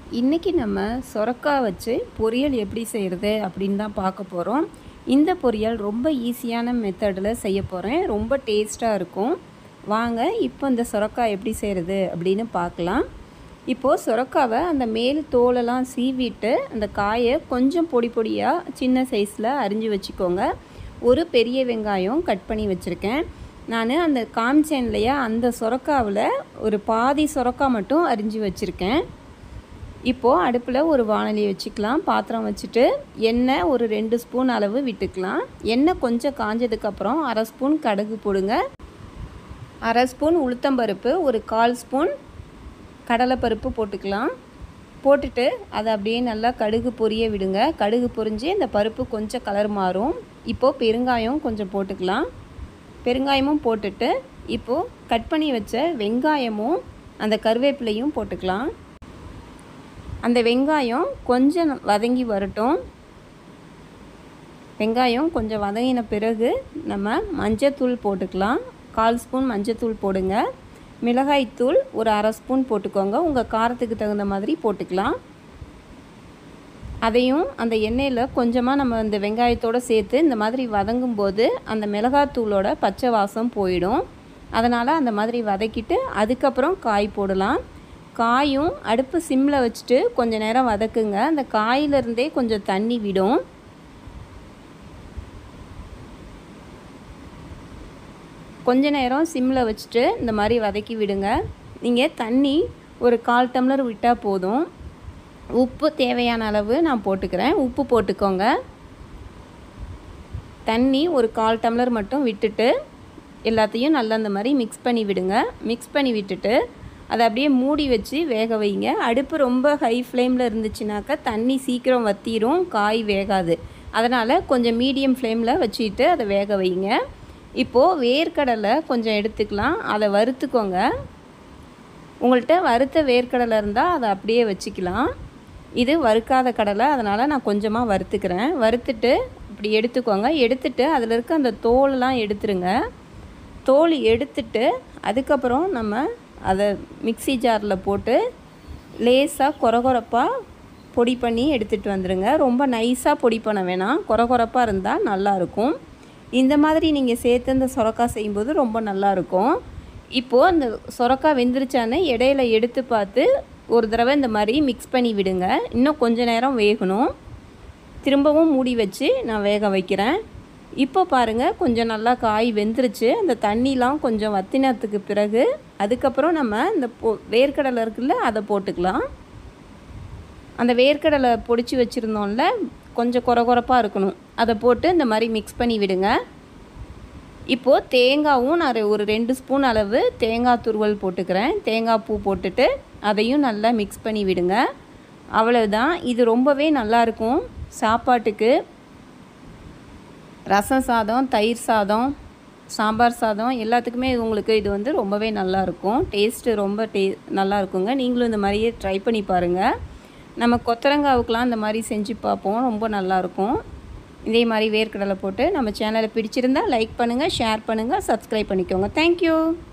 இன்றைக்கி நம்ம சொரக்காய் வச்சு பொரியல் எப்படி செய்கிறது அப்படின்னு தான் பார்க்க போகிறோம் இந்த பொரியல் ரொம்ப ஈஸியான மெத்தடில் செய்ய போகிறேன் ரொம்ப டேஸ்ட்டாக இருக்கும் வாங்க இப்போ இந்த சொரக்காய் எப்படி செய்கிறது அப்படின்னு பார்க்கலாம் இப்போது சொரக்காவை அந்த மேல் தோலெல்லாம் சீவிட்டு அந்த காயை கொஞ்சம் பொடி பொடியாக சின்ன சைஸில் அரிஞ்சு வச்சுக்கோங்க ஒரு பெரிய வெங்காயம் கட் பண்ணி வச்சுருக்கேன் நான் அந்த காமிச்சேன் இல்லையா அந்த சொரக்காவில் ஒரு பாதி சொரக்காய் மட்டும் அரிஞ்சு வச்சுருக்கேன் இப்போது அடுப்பில் ஒரு வானொலி வச்சுக்கலாம் பாத்திரம் வச்சுட்டு எண்ணெய் ஒரு ரெண்டு ஸ்பூன் அளவு விட்டுக்கலாம் எண்ணெய் கொஞ்சம் காஞ்சதுக்கப்புறம் அரை ஸ்பூன் கடுகு போடுங்க அரை ஸ்பூன் உளுத்தம்பருப்பு ஒரு கால் ஸ்பூன் கடலைப்பருப்பு போட்டுக்கலாம் போட்டுட்டு அதை அப்படியே நல்லா கடுகு பொரிய விடுங்க கடுகு பொரிஞ்சு இந்த பருப்பு கொஞ்சம் கலர் மாறும் இப்போது பெருங்காயம் கொஞ்சம் போட்டுக்கலாம் பெருங்காயமும் போட்டுட்டு இப்போது கட் பண்ணி வச்ச வெங்காயமும் அந்த கருவேப்பிலையும் போட்டுக்கலாம் அந்த வெங்காயம் கொஞ்சம் வதங்கி வரட்டும் வெங்காயம் கொஞ்சம் வதங்கின பிறகு நம்ம மஞ்சத்தூள் போட்டுக்கலாம் கால் ஸ்பூன் மஞ்சத்தூள் போடுங்க மிளகாய்த்தூள் ஒரு அரை ஸ்பூன் போட்டுக்கோங்க உங்கள் காரத்துக்கு தகுந்த மாதிரி போட்டுக்கலாம் அதையும் அந்த எண்ணெயில் கொஞ்சமாக நம்ம இந்த வெங்காயத்தோடு சேர்த்து இந்த மாதிரி வதங்கும் போது அந்த மிளகாத்தூளோட பச்சை வாசம் போயிடும் அதனால் அந்த மாதிரி வதக்கிட்டு அதுக்கப்புறம் காய் போடலாம் காயும் அடுப்பு சிம்மில் வச்சுட்டு கொஞ்சம் நேரம் வதக்குங்க அந்த காயிலிருந்தே கொஞ்சம் தண்ணி விடும் கொஞ்ச நேரம் சிம்மில் வச்சுட்டு இந்த மாதிரி வதக்கி விடுங்க நீங்கள் தண்ணி ஒரு கால் டம்ளர் விட்டால் போதும் உப்பு தேவையான அளவு நான் போட்டுக்கிறேன் உப்பு போட்டுக்கோங்க தண்ணி ஒரு கால் டம்ளர் மட்டும் விட்டுட்டு எல்லாத்தையும் நல்லா அந்த மாதிரி மிக்ஸ் பண்ணி விடுங்க மிக்ஸ் பண்ணி விட்டுட்டு அதை அப்படியே மூடி வச்சு வேக வைங்க அடுப்பு ரொம்ப ஹை ஃப்ளேமில் இருந்துச்சுனாக்கா தண்ணி சீக்கிரம் வத்திரும் காய் வேகாது அதனால் கொஞ்சம் மீடியம் ஃப்ளேமில் வச்சுட்டு அதை வேக வைங்க இப்போது வேர்க்கடலை கொஞ்சம் எடுத்துக்கலாம் அதை வறுத்துக்கோங்க உங்கள்கிட்ட வறுத்த வேர்க்கடலை இருந்தால் அதை அப்படியே வச்சுக்கலாம் இது வறுக்காத கடலை அதனால் நான் கொஞ்சமாக வறுத்துக்கிறேன் வறுத்துட்டு இப்படி எடுத்துக்கோங்க எடுத்துட்டு அதில் இருக்க அந்த தோலெலாம் எடுத்துருங்க தோல் எடுத்துட்டு அதுக்கப்புறம் நம்ம அதை மிக்சி ஜாரில் போட்டு லேசாக கொரகொரப்பாக பொடி பண்ணி எடுத்துகிட்டு வந்துடுங்க ரொம்ப நைஸாக பொடி பண்ண வேணாம் கொரகொரப்பாக இருந்தால் நல்லாயிருக்கும் இந்த மாதிரி நீங்கள் சேர்த்து இந்த சொரக்காய் செய்யும்போது ரொம்ப நல்லாயிருக்கும் இப்போது அந்த சொரக்காய் வெந்துருச்சான்னு இடையில எடுத்து பார்த்து ஒரு தடவை இந்த மாதிரி மிக்ஸ் பண்ணி விடுங்க இன்னும் கொஞ்ச நேரம் வேகணும் திரும்பவும் மூடி வச்சு நான் வேக வைக்கிறேன் இப்போ பாருங்கள் கொஞ்சம் நல்லா காய் வெந்துருச்சு அந்த தண்ணிலாம் கொஞ்சம் வத்தினத்துக்கு பிறகு அதுக்கப்புறம் நம்ம இந்த பொ வேர்க்கடலை இருக்குல்ல அதை போட்டுக்கலாம் அந்த வேர்க்கடலை பொடிச்சு வச்சுருந்தோம்ல கொஞ்சம் குறகுறப்பாக இருக்கணும் அதை போட்டு இந்த மாதிரி மிக்ஸ் பண்ணி விடுங்க இப்போது தேங்காவும் நான் ஒரு ரெண்டு ஸ்பூன் அளவு தேங்காய் துருவல் போட்டுக்கிறேன் தேங்காய் பூ போட்டுட்டு அதையும் நல்லா மிக்ஸ் பண்ணி விடுங்க அவ்வளவுதான் இது ரொம்பவே நல்லாயிருக்கும் சாப்பாட்டுக்கு ரசம் சாதம் தயிர் சாதம் சாம்பார் சாதம் எல்லாத்துக்குமே உங்களுக்கு இது வந்து ரொம்பவே நல்லாயிருக்கும் டேஸ்ட்டு ரொம்ப டே நல்லா இருக்குங்க நீங்களும் இந்த மாதிரியே ட்ரை பண்ணி பாருங்கள் நம்ம கொத்தரங்காவுக்கெலாம் இந்த மாதிரி செஞ்சு பார்ப்போம் ரொம்ப நல்லாயிருக்கும் இதே மாதிரி வேர்க்கடலை போட்டு நம்ம சேனலை பிடிச்சிருந்தா லைக் பண்ணுங்கள் ஷேர் பண்ணுங்கள் சப்ஸ்கிரைப் பண்ணிக்கோங்க தேங்க்யூ